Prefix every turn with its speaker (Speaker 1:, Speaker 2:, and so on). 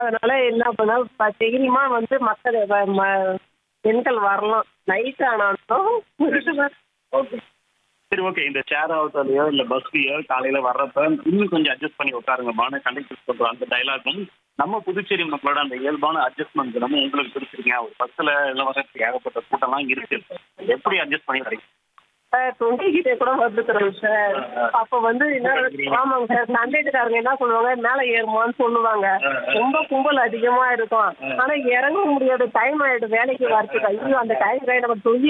Speaker 1: அதனால என்ன பண்ணா தைரியமா வந்து மக்கள் வ- ம- பெண்கள் வரலாம் நைட் ஆனாலும்
Speaker 2: ஓகே சரி ஓகே இந்த சேர் ஆட்டோலையோ இல்லை பஸ்லையோ காலையில் வர்றப்ப இன்னும் கொஞ்சம் அட்ஜஸ்ட் பண்ணி உட்காருங்கம்மான்னு கண்டக்டர் சொல்கிற அந்த டைலாகும் நம்ம புதுச்சேரி மக்களோட அந்த இயல்பான அட்ஜஸ்ட்மெண்ட் நம்ம உங்களுக்கு பிடிச்சிருக்கீங்க ஒரு பஸ்ஸில் எல்லாம் வர்றதுக்கு ஏகப்பட்ட கூட்டம்லாம் இருக்கு எப்படி அட்ஜஸ்ட் பண்ணி வரீங்க
Speaker 1: சார் டுவெண்ட்டி கிட்டே கூட வந்துக்கிறோம் சார் அப்ப வந்து என்ன ஆமாங்க சார் கண்டக்டர்காரங்க என்ன சொல்லுவாங்க மேல ஏறுமான்னு சொல்லுவாங்க ரொம்ப கும்பல் அதிகமா இருக்கும் ஆனா இறங்க முடியாத டைம் ஆயிடும் வேலைக்கு வரதுக்கு ஐயோ அந்த டைம் நம்ம தொங்கி